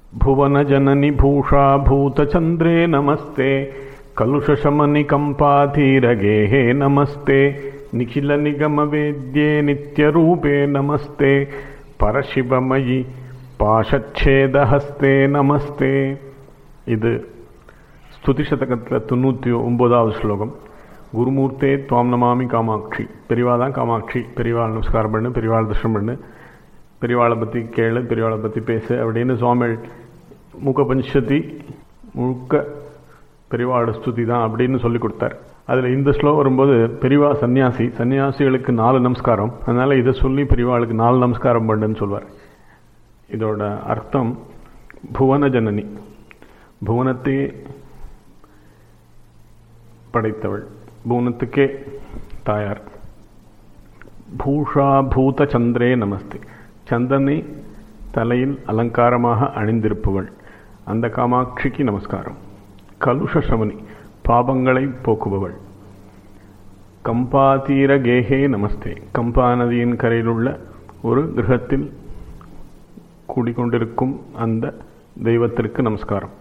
भुवनजननि भूषा भूतचन्द्रे नमस्ते कलुषशमनिकम्पाधीरगेः नमस्ते निखिलनिगमवेद्ये नित्यरूपे नमस्ते परशिवमयि பாஷச்சேதஹஸ்தே நமஸ்தே இது ஸ்துதி சதகத்தில் தொண்ணூற்றி ஒம்போதாவது ஸ்லோகம் குருமூர்த்தே துவாம் நமாமி காமாட்சி பெரியவா தான் காமாட்சி பெரியவாள் நமஸ்காரம் பண்ணு பெரியவாள் தர்ஷனம் பண்ணு பெரியவாளை பற்றி கேளு பெரியவாளை பற்றி பேசு அப்படின்னு சுவாமிகள் மூக்க பஞ்சதி முழுக்க பெரியவாளோட ஸ்துதி தான் அப்படின்னு சொல்லி கொடுத்தார் அதில் இந்த ஸ்லோகம் வரும்போது பெரியவா சன்னியாசி சன்னியாசிகளுக்கு நாலு நமஸ்காரம் அதனால் இதை சொல்லி பெரியவாளுக்கு நாலு நமஸ்காரம் பண்ணுன்னு சொல்வார் இதோட அர்த்தம் புவன ஜனனி புவனத்தை படைத்தவள் புவனத்துக்கே தாயார் பூஷா பூத சந்திரே நமஸ்தே சந்தனை தலையில் அலங்காரமாக அணிந்திருப்பவள் அந்த காமாட்சிக்கு நமஸ்காரம் கலுஷ சமனி பாபங்களை போக்குபவள் கம்பாதீர கேஹே நமஸ்தே கம்பா நதியின் கரையில் உள்ள ஒரு கிரகத்தில் கூடிக்கொண்டிருக்கும் அந்த தெய்வத்திற்கு நமஸ்காரம்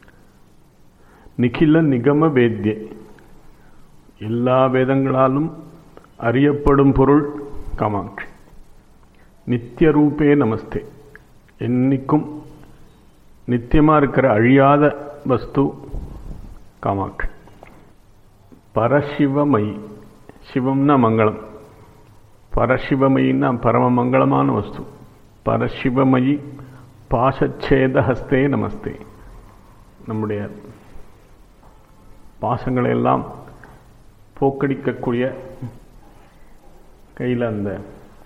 நிகில நிகம வேத்ய எல்லா வேதங்களாலும் அறியப்படும் பொருள் காமாட்சி நித்திய ரூபே நமஸ்தே என்னைக்கும் நித்தியமாக இருக்கிற அழியாத வஸ்து காமாட்சி பரசிவமயி சிவம்னா மங்களம் பரசிவமயின்னா பரம மங்களமான வஸ்து பரசிவமயி பாசச்சேத ஹஸ்தே நமஸ்தே நம்முடைய பாசங்களை எல்லாம் போக்கடிக்கக்கூடிய கையில் அந்த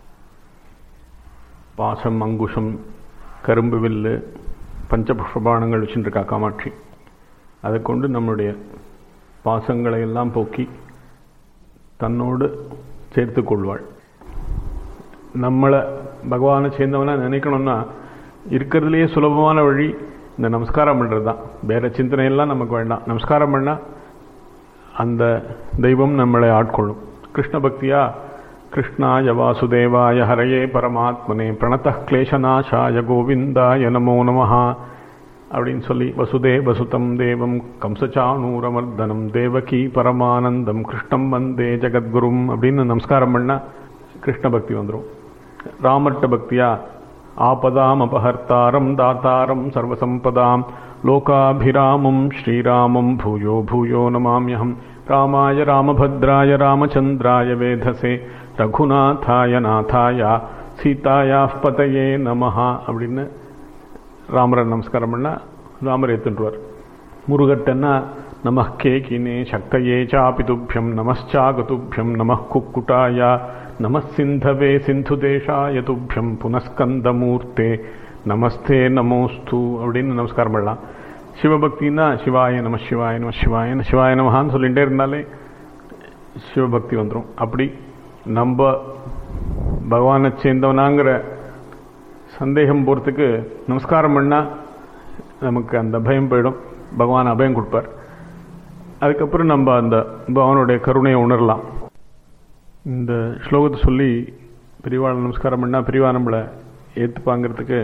பாசம் அங்குஷம் கரும்பு வில்லு பஞ்சபுஷ்பபானங்கள் வச்சுருக்கா காமாட்சி அதை கொண்டு நம்முடைய பாசங்களை எல்லாம் போக்கி தன்னோடு சேர்த்து கொள்வாள் நம்மளை பகவானை சேர்ந்தவனா நினைக்கணும்னா இருக்கிறதுலையே சுலபமான வழி இந்த நமஸ்காரம் பண்ணுறது தான் வேறு சிந்தனையெல்லாம் நமக்கு வேண்டாம் நமஸ்காரம் பண்ணால் அந்த தெய்வம் நம்மளை ஆட்கொள்ளும் கிருஷ்ண பக்தியா கிருஷ்ணாய வாசுதேவாய ஹரையே பரமாத்மனே பிரணத கிளேசநாசாய கோவிந்தாய நமோ நமஹா அப்படின்னு சொல்லி வசுதே வசுதம் தேவம் கம்சச்சானூரமர்தனம் தேவகி பரமானந்தம் கிருஷ்ணம் வந்தே ஜெகத்குரும் அப்படின்னு நமஸ்காரம் பண்ணால் கிருஷ்ண பக்தி வந்துடும் ராமர்ட்ட பக்தியா ஆபதாம் அபஹர்த்தாரம் தாத்தாரம் சர்வசம்பதாம் லோகாபிராமம் ஸ்ரீராமம் பூயோ பூயோ நமாமியகம் ராமாய ராமபத்ராய ராமச்சந்திராய வேதசே ரகுநாதாய நாதாயா சீதாயா பதையே நமஹா அப்படின்னு ராமரை நமஸ்காரம் பண்ணால் ராமர் ஏத்துன்றுவார் முருகட்டன்னா நம கேகினே சக்தையே சாபி துப்பியம் நமச்சாகதுப்பியம் நம குக்குட்டாயா நம சிந்தவே சிந்துதேஷாய துப்பியம் புனஸ்கந்தமூர்த்தே நமஸ்தே நமோஸ்து அப்படின்னு நமஸ்காரம் பண்ணலாம் சிவபக்தின்னா சிவாய நம சிவாய நம சிவாய நம சிவாய நமஹான்னு சொல்லிகிட்டே இருந்தாலே சிவபக்தி வந்துடும் அப்படி நம்ம பகவானை சேர்ந்தவனாங்கிற சந்தேகம் போகிறதுக்கு நமஸ்காரம் பண்ணால் நமக்கு அந்த பயம் போயிடும் பகவான் அபயம் கொடுப்பார் அதுக்கப்புறம் நம்ம அந்த பகவானுடைய கருணையை உணரலாம் இந்த ஸ்லோகத்தை சொல்லி பெரியவாள் நமஸ்காரம் பண்ணால் பெரியவா நம்மளை ஏற்றுப்பாங்கிறதுக்கு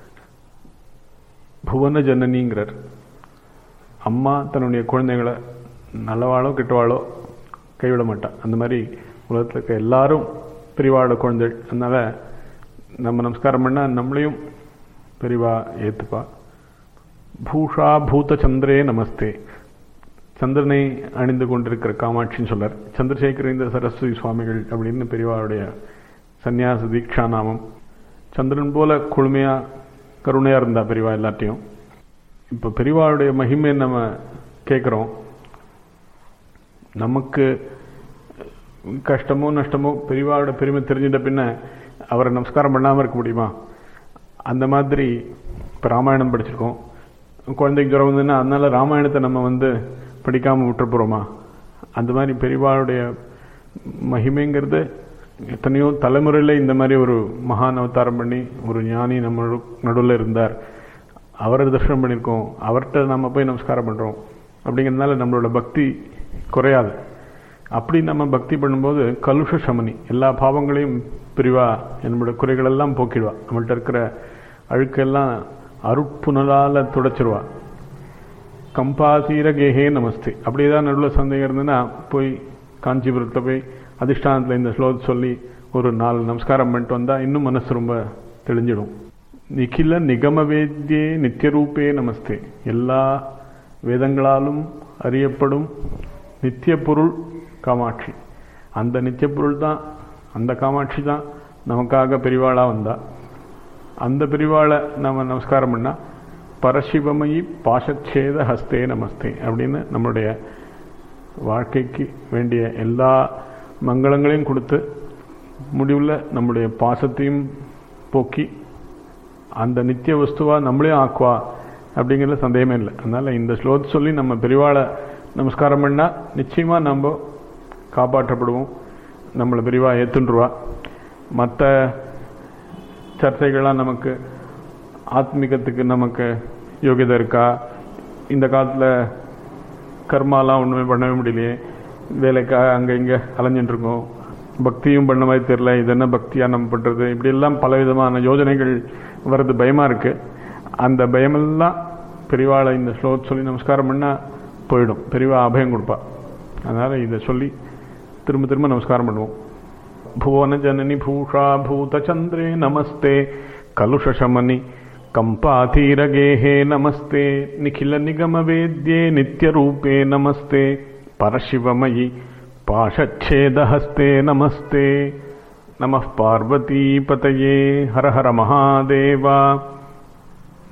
புவன ஜனனிங்கிறார் அம்மா தன்னுடைய குழந்தைகளை நல்லவாளோ கெட்டவாளோ கைவிட மாட்டான் அந்த மாதிரி உலகத்தில் இருக்க எல்லாரும் பெரியவாளோட குழந்தைகள் அதனால் நம்ம நமஸ்காரம் பண்ணால் நம்மளையும் பெரியவா ஏற்றுப்பா பூஷா பூத சந்திரே நமஸ்தே சந்திரனை அணிந்து கொண்டிருக்கிற காமாட்சின்னு சொல்லார் சந்திரசேகரேந்திர சரஸ்வதி சுவாமிகள் அப்படின்னு பெரியவாளுடைய சந்நியாச தீக்ஷா நாமம் சந்திரன் போல குழுமையாக கருணையாக இருந்தா பெரியவா எல்லாத்தையும் இப்போ பெரியவாளுடைய மகிமை நம்ம கேட்குறோம் நமக்கு கஷ்டமோ நஷ்டமோ பெரியவாவோட பெருமை தெரிஞ்சிட்ட பின்ன அவரை நமஸ்காரம் பண்ணாமல் இருக்க முடியுமா அந்த மாதிரி இப்போ ராமாயணம் படிச்சிருக்கோம் குழந்தைக்கு ஜுரம் வந்ததுன்னா அதனால ராமாயணத்தை நம்ம வந்து படிக்காமல் விட்டுற போகிறோமா அந்த மாதிரி பெரியவாளுடைய மகிமைங்கிறது எத்தனையோ தலைமுறையில் இந்த மாதிரி ஒரு மகான் அவதாரம் பண்ணி ஒரு ஞானி நம்ம நடுவில் இருந்தார் அவரை தரிசனம் பண்ணியிருக்கோம் அவர்கிட்ட நம்ம போய் நமஸ்காரம் பண்ணுறோம் அப்படிங்கிறதுனால நம்மளோட பக்தி குறையாது அப்படி நம்ம பக்தி பண்ணும்போது கலுஷ சமனி எல்லா பாவங்களையும் பிரிவா நம்மளோட குறைகளெல்லாம் போக்கிடுவா நம்மள்ட்ட இருக்கிற அழுக்கெல்லாம் அருட்புனலால் துடைச்சிருவா கம்பாசீர கேஹே நமஸ்தே அப்படியே தான் நடுவில் சந்தேகம் இருந்ததுன்னா போய் காஞ்சிபுரத்தில் போய் அதிஷ்டானத்தில் இந்த ஸ்லோகம் சொல்லி ஒரு நாலு நமஸ்காரம் பண்ணிட்டு வந்தால் இன்னும் மனசு ரொம்ப தெளிஞ்சிடும் நிகில நிகம வேத்யே நித்தியரூபே நமஸ்தே எல்லா வேதங்களாலும் அறியப்படும் நித்திய பொருள் காமாட்சி அந்த நித்திய பொருள் தான் அந்த காமாட்சி தான் நமக்காக பெரிவாளாக வந்தா அந்த பெரிவாளை நம்ம நமஸ்காரம் பண்ணால் பரசிவமயி பாசச்சேத ஹஸ்தே நமஸ்தே அப்படின்னு நம்மளுடைய வாழ்க்கைக்கு வேண்டிய எல்லா மங்களங்களையும் கொடுத்து முடிவில் நம்முடைய பாசத்தையும் போக்கி அந்த நித்திய வஸ்துவா நம்மளையும் ஆக்குவா அப்படிங்கிறதுல சந்தேகமே இல்லை அதனால் இந்த ஸ்லோகத்தை சொல்லி நம்ம பெரிவாளை நமஸ்காரம் பண்ணால் நிச்சயமாக நம்ம காப்பாற்றப்படுவோம் நம்மளை பெரிவா ஏற்றுன்றுவா மற்ற சர்ச்சைகள்லாம் நமக்கு ஆத்மீகத்துக்கு நமக்கு யோகியதை இருக்கா இந்த காலத்தில் கர்மாலாம் ஒன்றுமே பண்ணவே முடியலையே வேலைக்காக அங்கே இங்கே அலைஞ்சிட்டுருக்கோம் பக்தியும் பண்ண மாதிரி தெரில இது என்ன பக்தியாக நம்ம பண்ணுறது இப்படியெல்லாம் பல விதமான யோஜனைகள் வர்றது பயமாக இருக்குது அந்த பயமெல்லாம் பெரியவாளை இந்த ஸ்லோகத்தை சொல்லி நமஸ்காரம் பண்ணால் போயிடும் பெரியவா அபயம் கொடுப்பா அதனால் இதை சொல்லி திரும்ப திரும்ப நமஸ்காரம் பண்ணுவோம் ಭುವನ ಜನನಿ ಭೂಷಾ ಭೂತಚಂದ್ರೇ ನಮಸ್ತೆ ಕಲುಷಶಮನಿ ಕಂಪಾತೀರಗೇಹೇ ನಮಸ್ತೆ ನಿಖಿಲ ನಿಗಮ ವೇದ್ಯೆ ನಿತ್ಯರೂಪೇ ನಮಸ್ತೆ ಪರಶಿವಮಯಿ ಪಾಶಚ್ಛೇದಹಸ್ತೆ ನಮಸ್ತೆ ನಮಃ ಪಾರ್ವತೀಪತಯೇ ಹರ ಹರ ಮಹಾದೇವ